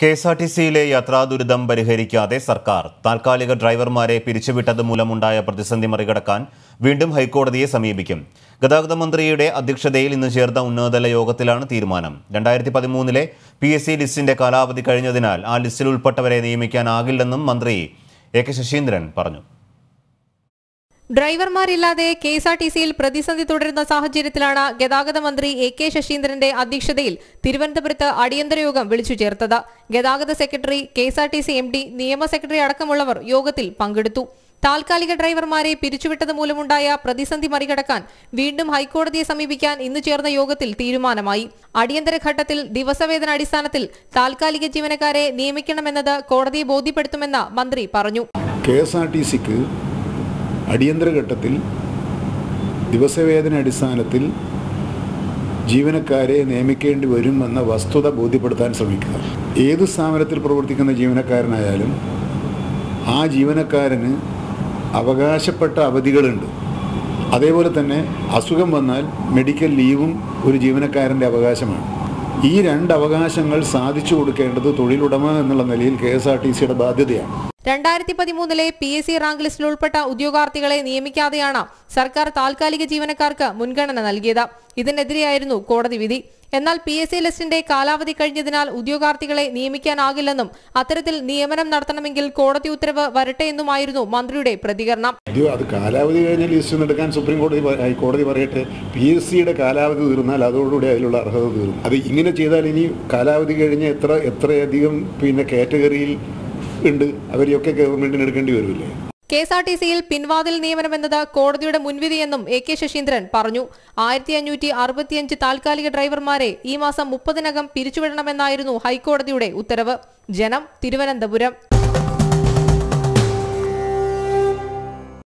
K S R T സിയിലെ യാത്രാ ദുരിതം പരിഹരിക്കാതെ സർക്കാർ താൽക്കാലിക ഡ്രൈവർമാരെ പിരിച്ചുവിട്ടത് മൂലമുണ്ടായ പ്രതിസന്ധി മറികടക്കാൻ വീണ്ടും ഹൈക്കോടതിയെ സമീപിക്കും ഗതാഗത മന്ത്രിയുടെ അധ്യക്ഷതയിൽ ഇന്ന് ചേർന്ന ഉന്നതതല യോഗത്തിലാണ് തീരുമാനം രണ്ടായിരത്തി പതിമൂന്നിലെ പി എസ് സി ലിസ്റ്റിന്റെ കാലാവധി കഴിഞ്ഞതിനാൽ ആ ലിസ്റ്റിൽ ഉൾപ്പെട്ടവരെ നിയമിക്കാനാകില്ലെന്നും മന്ത്രി എ കെ ശശീന്ദ്രൻ പറഞ്ഞു ഡ്രൈവർമാരില്ലാതെ കെ എസ് ആർ ടി സിയിൽ പ്രതിസന്ധി തുടരുന്ന സാഹചര്യത്തിലാണ് ഗതാഗത മന്ത്രി എ കെ ശശീന്ദ്രന്റെ അധ്യക്ഷതയിൽ തിരുവനന്തപുരത്ത് അടിയന്തര യോഗം വിളിച്ചു ചേർത്തത് ഗതാഗത secretary K S R T C M D നിയമ സെക്രട്ടറി അടക്കമുള്ളവർ യോഗത്തിൽ പങ്കെടുത്തു താൽക്കാലിക ഡ്രൈവർമാരെ പിരിച്ചുവിട്ടത് മൂലമുണ്ടായ പ്രതിസന്ധി മറികടക്കാൻ വീണ്ടും ഹൈക്കോടതിയെ സമീപിക്കാൻ ഇന്ന് ചേർന്ന യോഗത്തിൽ തീരുമാനമായി അടിയന്തര ഘട്ടത്തിൽ ദിവസവേതന അടിസ്ഥാനത്തിൽ താൽക്കാലിക ജീവനക്കാരെ നിയമിക്കണമെന്നത് കോടതിയെ ബോധ്യപ്പെടുത്തുമെന്ന് മന്ത്രി പറഞ്ഞു കെ എസ് ആർ ടി സിക്ക് അടിയന്തര ഘട്ടത്തിൽ ദിവസവേതന അടിസ്ഥാനത്തിൽ ജീവനക്കാരെ നിയമിക്കേണ്ടി വരും എന്ന വസ്തുത ബോധ്യപ്പെടുത്താൻ ശ്രമിക്കുക ഏത് സ്ഥാപനത്തിൽ പ്രവർത്തിക്കുന്ന ജീവനക്കാരനായാലും ആ ജീവനക്കാരന് അവകാശപ്പെട്ട അവധികളുണ്ട് അതേപോലെ തന്നെ അസുഖം വന്നാൽ മെഡിക്കൽ ലീവും ഒരു ജീവനക്കാരൻ്റെ അവകാശമാണ് ഈ രണ്ട് അവകാശങ്ങൾ സാധിച്ചു കൊടുക്കേണ്ടത് തൊഴിലുടമ എന്നുള്ള നിലയിൽ കെ എസ് ആർ ടി സിയുടെ ബാധ്യതയാണ് രണ്ടായിരത്തി പതിമൂന്നിലെ പി എസ് സി റാങ്ക് ലിസ്റ്റിൽ ഉൾപ്പെട്ട ഉദ്യോഗാർത്ഥികളെ നിയമിക്കാതെയാണ് സർക്കാർ താൽക്കാലിക ജീവനക്കാർക്ക് മുൻഗണന നൽകിയത് ഇതിനെതിരെയായിരുന്നു കോടതി വിധി എന്നാൽ പി എസ് സി ലിസ്റ്റിന്റെ കാലാവധി കഴിഞ്ഞതിനാൽ ഉദ്യോഗാർത്ഥികളെ നിയമിക്കാനാകില്ലെന്നും അത്തരത്തിൽ നിയമനം നടത്തണമെങ്കിൽ കോടതി ഉത്തരവ് വരട്ടെ എന്നുമായിരുന്നു മന്ത്രിയുടെ പ്രതികരണം ഇത് അത് കാലാവധി കഴിഞ്ഞ ലിസ്റ്റ് എടുക്കാൻ സുപ്രീം കോടതി പ- ഹൈക്കോടതി പറയട്ടെ പി എസ് സിയുടെ കാലാവധി തീർന്നാൽ അതോടുകൂടി അതിലുള്ള അർഹത തീർന്നു അത് ഇങ്ങനെ ചെയ്താൽ ഇനി കാലാവധി കഴിഞ്ഞ് എത്ര എത്രയധികം പിന്നെ കാറ്റഗറിയിൽ ഉണ്ട് അവരെയൊക്കെ ഗവൺമെന്റിന് എടുക്കേണ്ടി വരില്ലേ കെ എസ് ആർ ടി സിയിൽ പിൻവാതിൽ നിയമനമെന്നത് കോടതിയുടെ മുൻവിധിയെന്നും എ കെ ശശീന്ദ്രൻ പറഞ്ഞു ആയിരത്തി അഞ്ഞൂറ്റി അറുപത്തിയഞ്ച് താൽക്കാലിക ഡ്രൈവർമാരെ ഈ മാസം മുപ്പതിനകം പിരിച്ചുവിടണമെന്നായിരുന്നു ഹൈക്കോടതിയുടെ ഉത്തരവ് ജനം തിരുവനന്തപുരം